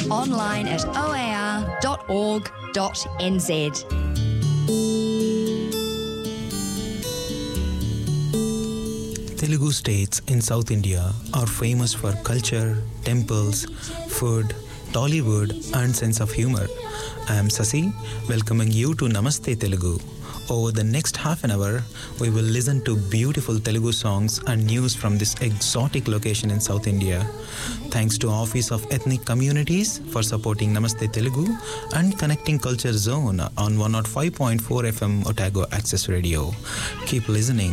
online at oar.org.nz. Telugu states in South India are famous for culture, temples, food, Tollywood, and sense of humor. I am Sasi, welcoming you to Namaste Telugu. Over the next half an hour, we will listen to beautiful Telugu songs and news from this exotic location in South India. Thanks to Office of Ethnic Communities for supporting Namaste Telugu and connecting Culture Zone on 105.4 FM Otago Access Radio. Keep listening.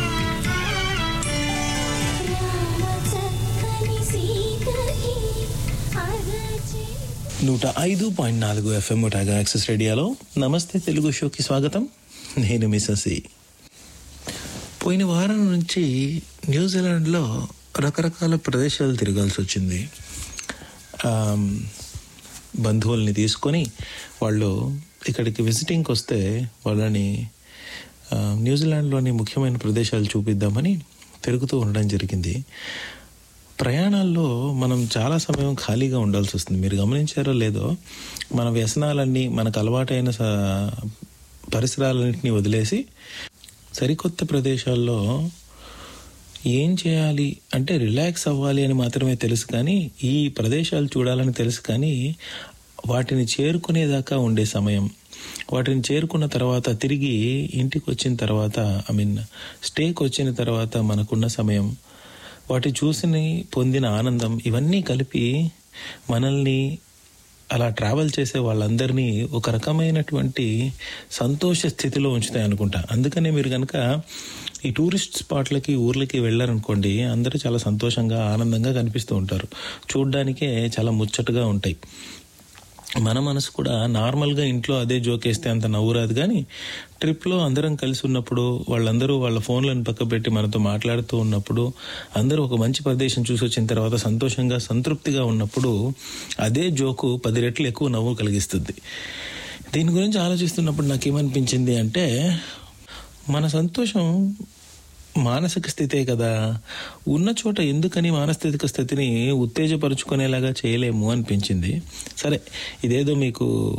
నూట ఐదు point నాలుగు FM ఒటాగా access రేడియోలో నమస్తే తెలుగు షోకి స్వాగతం నేను మిససి పోయిన వారం నుంచి న్యూజిలాండ్లో రకరకాల ప్రదేశాలు తిరగాల్సి వచ్చింది ఆమ్, బంధువుల్ని తీసుకొని వాళ్ళు ఇక్కడికి విజిటింగ్కి వస్తే వాళ్ళని ఆ, న్యూజిలాండ్లోని ముఖ్యమైన ప్రదేశాలు చూపిద్దామని తిరుగుతూ ఉండడం జరిగింది ప్రయాణాల్లో మనం చాలా సమయం ఖాళీగా ఉండాల్సి వస్తుంది మీరు గమనించారో లేదో మన వ్యసనాలన్నీ మనకు అలవాటైన స- పరిసరాలన్నింటినీ వదిలేసి సరికొత్త ప్రదేశాల్లో ఏం చేయాలి అంటే రిలాక్స్ అవ్వాలి అని మాత్రమే తెలుసు కానీ ఈ ప్రదేశాలు చూడాలని తెలుసు కానీ వాటిని చేరుకునేదాకా ఉండే సమయం వాటిని చేరుకున్న తర్వాత తిరిగి ఇంటికి వచ్చిన తర్వాత ఐ మీన్ స్టేకి వచ్చిన తర్వాత మనకున్న సమయం వాటి చూసిని పొందిన ఆనందం ఇవన్నీ కలిపి మనల్ని అలా ట్రావెల్ చేసే వాళ్ళందరినీ ఒక రకమైనటువంటి సంతోష స్థితిలో ఉంచుతాయి అనుకుంటా అందుకనే మీరు కనుక ఈ టూరిస్ట్ స్పాట్లకి ఊర్లకి వెళ్ళారనుకోండి అందరూ చాలా సంతోషంగా ఆనందంగా కనిపిస్తూ ఉంటారు చూడ్డానికే చాలా ముచ్చటగా ఉంటాయి మన మనసు కూడా నార్మల్గా ఇంట్లో అదే జోకేస్తే అంత నవ్వు రాదు కానీ ట్రిప్లో అందరం కలిసి ఉన్నప్పుడు వాళ్ళందరూ వాళ్ళ ఫోన్లను పక్క పెట్టి మనతో మాట్లాడుతూ ఉన్నప్పుడు అందరూ ఒక మంచి ప్రదేశం చూసి వచ్చిన తర్వాత సంతోషంగా సంతృప్తిగా ఉన్నప్పుడు అదే జోకు పది రెట్లు ఎక్కువ నవ్వు కలిగిస్తుంది దీని గురించి ఆలోచిస్తున్నప్పుడు నాకేమనిపించింది అంటే మన సంతోషం మానసిక స్థితే కదా ఉన్న చోట ఎందుకని మానసిక స్థితిని ఉత్తేజపరుచుకునేలాగా చేయలేము అనిపించింది సరే ఇదేదో మీకు